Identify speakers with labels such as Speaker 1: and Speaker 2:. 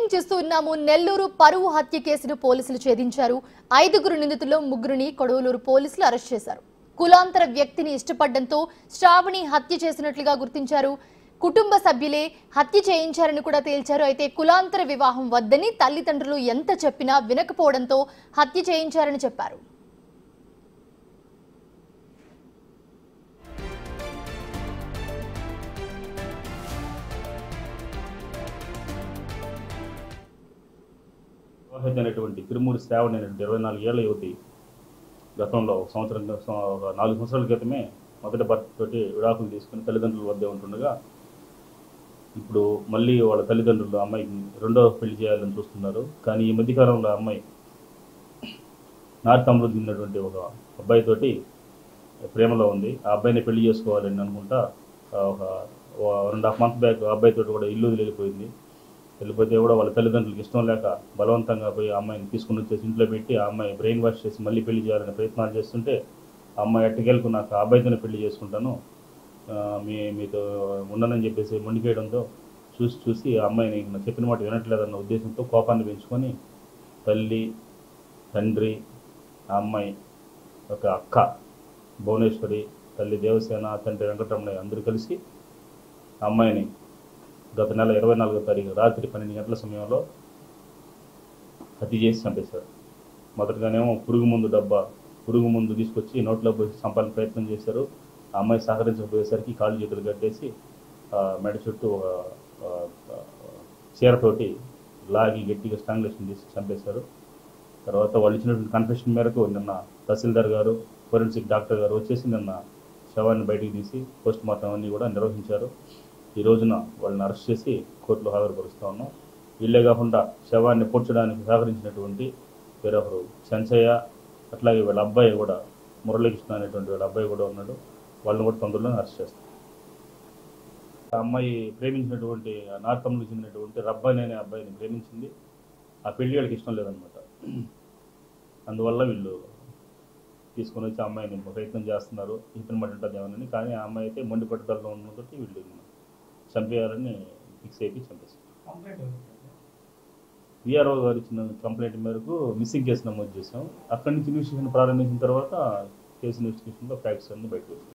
Speaker 1: breaking చూస్తూ ఉన్నాము నెల్లూరు పరువు హత్య కేసును పోలీసులు ఛేదించారు ఐదుగురు నిందితుల్లో ముగ్గురిని కొడవలూరు పోలీసులు అరెస్ట్ చేశారు కులాంతర వ్యక్తిని ఇష్టపడడంతో శ్రావణి హత్య చేసినట్లుగా గుర్తించారు కుటుంబ సభ్యులే హత్య చేయించారని కూడా తేల్చారు అయితే కులాంతర వివాహం వద్దని తల్లిదండ్రులు ఎంత చెప్పినా వినకపోవడంతో హత్య చేయించారని చెప్పారు
Speaker 2: వివాహిత అయినటువంటి తిరుమూరి శ్రావణి అనేటువంటి ఇరవై నాలుగు ఏళ్ల యువతి గతంలో ఒక సంవత్సరం సం- ఒక నాలుగు సంవత్సరాల క్రితమే మొదటి భర్త తోటి విడాకులు తీసుకుని తల్లిదండ్రుల వద్దే ఉంటుండగా ఇప్పుడు మళ్ళీ వాళ్ళ తల్లిదండ్రులు ఆ అమ్మాయికి రెండో పెళ్లి చేయాలని చూస్తున్నారు కానీ ఈ మధ్యకాలంలో ఆ అమ్మాయి నార్త్ అమృతి ఉన్నటువంటి ఒక అబ్బాయితోటి ప్రేమలో ఉంది ఆ అబ్బాయిని పెళ్లి చేసుకోవాలని అనుకుంటా ఆ ఒక రెండు హాఫ్ మంత్ బ్యాక్ ఆ అబ్బాయితోటి కూడా ఇల్లు వదిలి వెళ్ళిపోయింది వెళ్ళిపోతే కూడా వాళ్ళ తల్లిదండ్రులకు ఇష్టం లేక బలవంతంగా పోయి ఆ అమ్మాయిని తీసుకుని వచ్చేసి ఇంట్లో పెట్టి ఆ అమ్మాయి బ్రెయిన్ వాష్ చేసి మళ్ళీ పెళ్లి చేయాలనే ప్రయత్నాలు చేస్తుంటే ఆ అమ్మాయి ఎట్టకెళ్ళకు నాకు ఆ అబ్బాయితోనే పెళ్లి చేసుకుంటాను ఆ, మీ మీతో ఉండనని చెప్పేసి మొండికేయడంతో చూసి చూసి ఆ అమ్మాయిని నాకు చెప్పిన మాట వినట్లేదన్న ఉద్దేశంతో కోపాన్ని పెంచుకొని తల్లి తండ్రి ఆ అమ్మాయి ఒక అక్క భువనేశ్వరి తల్లి దేవసేన తండ్రి వెంకటరమణయ్య అందరూ కలిసి ఆ అమ్మాయిని గత నెల ఇరవై నాలుగో తారీఖు రాత్రి పన్నెండు గంటల సమయంలో హత్య చేసి చంపేశారు మొదటగానేమో పురుగు మందు డబ్బా పురుగు మందు తీసుకొచ్చి నోట్లో పోసి చంపాలని ప్రయత్నం చేశారు ఆ అమ్మాయి సహకరించకపోయేసరికి కాళ్ళు చేతులు కట్టేసి ఆ మెడ చుట్టూ ఒక ఆ, ఆ, చీరతోటి లాగి గట్టిగా స్ట్రాంగ్లేషన్ చేసి చంపేశారు తర్వాత వాళ్ళు ఇచ్చినటువంటి కన్ఫెషన్ మేరకు నిన్న తహసీల్దార్ గారు ఫోరెన్సిక్ డాక్టర్ గారు వచ్చేసి నిన్న శవాన్ని బయటికి తీసి పోస్ట్ మార్టం అన్నీ కూడా నిర్వహించారు ఈ రోజున వాళ్ళని అరెస్ట్ చేసి కోర్టులో హాజరుపరుస్తా ఉన్నాం వీళ్ళే కాకుండా శవాన్ని పూడ్చడానికి సహకరించినటువంటి వేరొకరు చెంచయ్య అట్లాగే వీళ్ళ అబ్బాయి కూడా మురళీకృష్ణ అనేటువంటి వీళ్ళ అబ్బాయి కూడా ఉన్నాడు వాళ్ళని కూడా తొందరలో అరెస్ట్ చేస్తాం ఆ అమ్మాయి ప్రేమించినటువంటి ఆ నార్తమ్కి చెందినటువంటి రబ్బాని అనే అబ్బాయిని ప్రేమించింది ఆ పెళ్లి వాళ్ళకి ఇష్టం లేదనమాట అందువల్ల వీళ్ళు తీసుకొని వచ్చి ఆ అమ్మాయిని ప్రయత్నం చేస్తున్నారు ఇతను మట్టి ఉంటుందేమోనని కానీ ఆ అమ్మాయి అయితే మొండి పట్టుదలలో ఉన్నతో వీళ్ళు చంపేయాలని ఫిక్స్ అయిపోయి చంపేశారు విఆర్ఓ గారు ఇచ్చిన కంప్లైంట్ మేరకు మిస్సింగ్ కేసు నమోదు చేశాం అక్కడి నుంచి ఇన్వెస్టిగేషన్ ప్రారంభించిన తర్వాత కేసు ఇన్వెస్టిగేషన్లో ఫ్యాక్ట్స్ అన్ని బయటకు వచ్చాయి